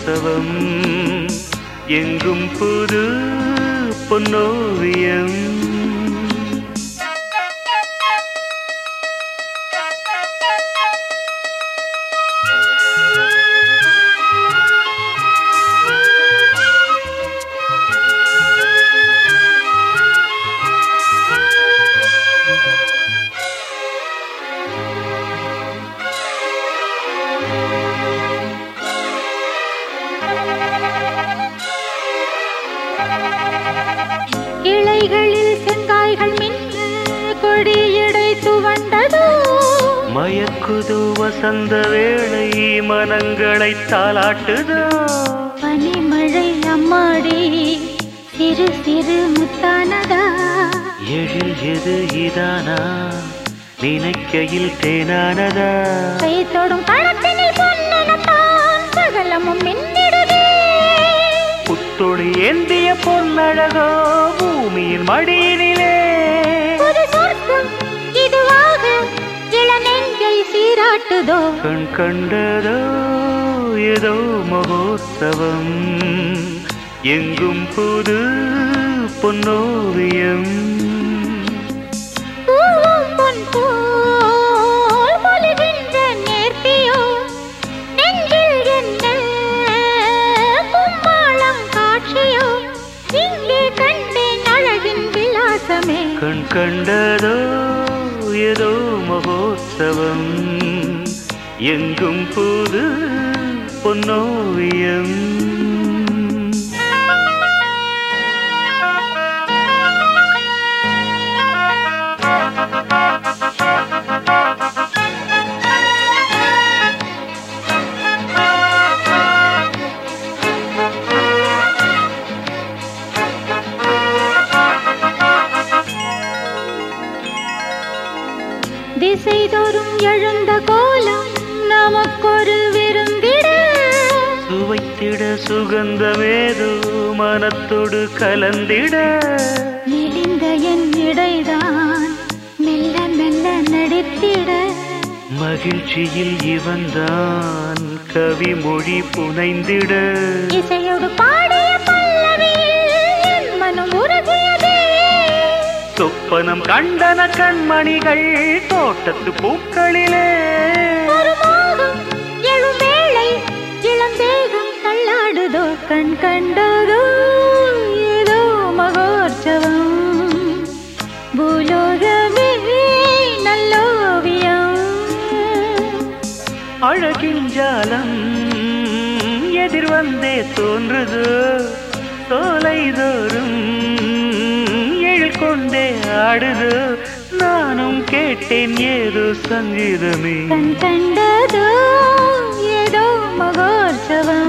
மகோத்சவம் எங்கும் புது பொன்னோவியம் இலைகளில் செங்காய்கள் மின்ன கொடியடை துவண்டதோ மயக்குது வசந்த வேளை மனங்களை தாளாட்டுதோ பனிமழை அம்மாடி சிறு சிறு முத்தானதா எழில் எது இதானா நினைக்கையில் தேனானதா கை தொடும் களத்தினில் பொன்னனத்தான் சகலமும் மின்னிடுதே புத்தொழி ஏந்திய பொன்னழகோ பூமியின் மடியினிலே ஒரு சொர்க்கம் இதுவாக இளநெஞ்சை சீராட்டுதோ கண் கண்டதோ ஏதோ மகோத்சவம் எங்கும் புது பொன்னோவியம் பூவும் பொன் போல் பொலிகின்ற நேர்த்தியோ நெஞ்சில் என்ன கும்மாளம் காட்சியோ இங்கே கண்டேன் அழகின் விலாசமே கண் கண்டதோ ஏதோ மகோத்சவம் எங்கும் புது பொன்னோவியம் திசைதோறும் எழுந்த கோலம் நமக்கொரு விருந்திட சுவைத்திட சுகந்தமேதோ மனத்தோடு கலந்திட நெளிந்த என் இடைதான் மெல்ல மெல்ல நடித்திட மகிழ்ச்சியில் இவன்தான் கவி மொழி புனைந்திட இசையோடு பாடிய பல்லவியில் என் மனம் உருகியதே சொப்பனம் கண்டன கண்மணிகள் தோட்டத்து பூக்களிலே ஒரு மோகம் எழும் வேளை இளம் தேகம் தள்ளாடுதோ கண் கண்டதோ ஏதோ மகோற்சவம் பூலோகமே நல்லோவியம் அழகின் ஜாலம் எதிர் வந்தே தோன்றுது சோலை தோறும் எழில் கொண்டே ஆடுது நானும் கேட்டேன் ஏதோ சங்கீதமே கண் கண்டதோ ஏதோ மகோற்சவம்